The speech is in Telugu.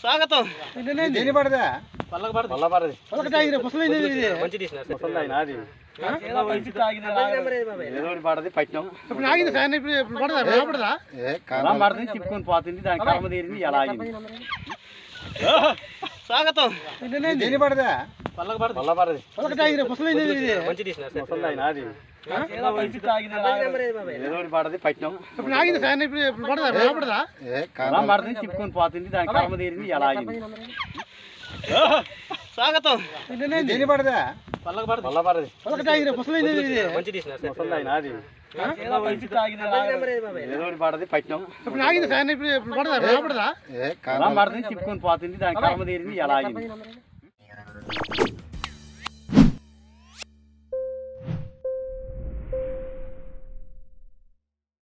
స్వాగతం దేని పడదా పల్లక పడదు మళ్ళా పడది పలక తాగిన ముసలి ఇది మంచి తీసిన ముసలి ఆయన అది ఏదో మంచి తాగింది ఏదో ఒకటి పడది పట్టినాం ఇప్పుడు ఆగింది సార్ ఇప్పుడు ఇప్పుడు పడదా ఇప్పుడు పడదా అలా పడుతుంది చిప్పుకొని పోతుంది దాని కర్మ తీరింది ఎలా ఆగింది స్వాగతం దేని పడదా పల్లక పడదు మళ్ళా పడది పలక తాగిన ముసలి ఇది మంచి తీసిన ముసలి ఆయన అది ఏదో మంచి తాగింది ఏదో ఒకటి పడది పట్టినాం ఇప్పుడు ఆగింది సార్ ఇప్పుడు ఇప్పుడు పడదా ఇప్పుడు పడదా అలా పడుతుంది చిప్పుకొని పోతుంది దాని కర్మ తీరింది ఎలా ఆగింది స్వాగతం దేని పడదా పల్లక పడదు మళ్ళా పడది పలక తాగిన ముసలి ఇది మంచి తీసిన ముసలి ఆయన అది ఏదో మంచి తాగింది ఏదో ఒకటి పడది పట్టినాం ఇప్పుడు ఆగింది సార్ ఇప్పుడు ఇప్పుడు పడదా ఇప్పుడు పడదా అలా పడుతుంది చిప్పుకొని పోతుంది దాని కర్మ తీరింది ఎలా ఆగింది